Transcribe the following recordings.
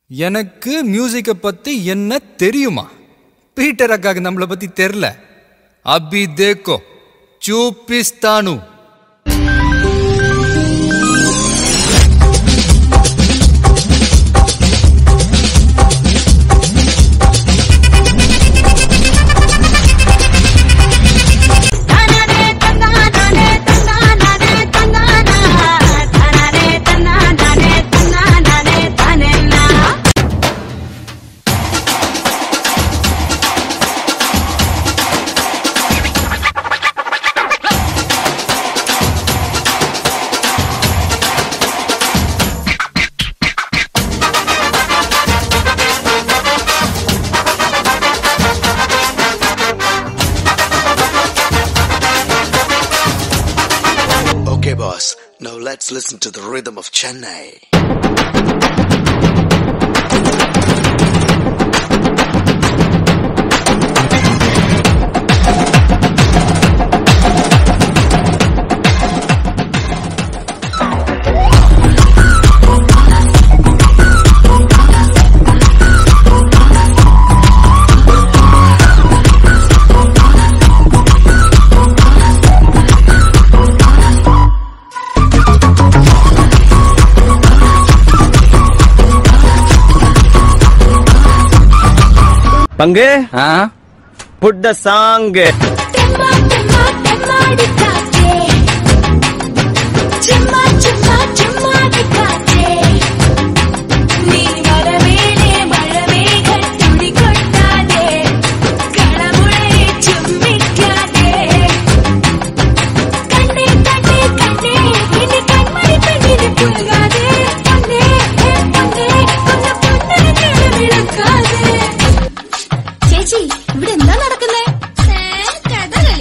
எனக்கு மியூசிக்கை பத்தி என்ன தெரியுமா பீட்டர் அக்காக்கு நம்மளை பத்தி தெரில அபி தேக்கோ சூப்பிஸ்தானு தனனே தன்னானே தன்னானே தன்னானா தனனே தன்னானே தன்னானே தனனா Okay, boss. Now let's listen to the rhythm of Chennai. பங்கு ஆ புட் த சாங் தெம்மா தெம்மா தெம்மாடி காத்தே சும்மா சும்மா சும்மாடி காத்தே நீ வரவேலே மழமேகத் துளி கொட்டாதே களமுளையை சும்மிக்காதே கண்ணே கண்ணே கண்ணே இனி கண்மணி பெண்ணினு புல்காதே பொன்னே ஏ பொன்னே உன்னை பொன்னே விளக்காதே ചേച്ചി ഇവിടെ എന്താ നടക്കുന്നേ കഥകളി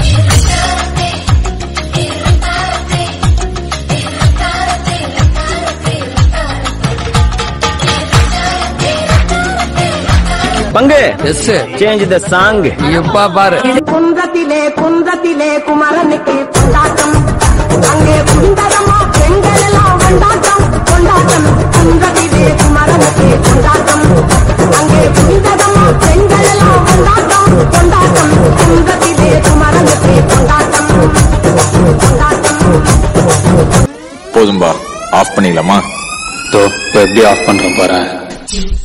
பங்கு எஸ் சேஞ்ச் த சாங் எப்பா பாரு குன்றத்திலே குன்றத்திலே குமரனுக்கு கொண்டாட்டம் அங்கே குண்டரமா பெண்கள் எல்லாம் கொண்டாட்டம் கொண்டாட்டம் குன்றத்திலே குமரனுக்கு கொண்டாட்டம் அங்கே குண்டரமா பெண்கள் எல்லாம் கொண்டாட்டம் கொண்டாட்டம் குன்றத்திலே குமரனுக்கு கொண்டாட்டம் கொண்டாட்டம் போதும்பா ஆஃப் பண்ணிடலாமா தோ இப்போ எப்படி ஆஃப் பண்றோம் பாரு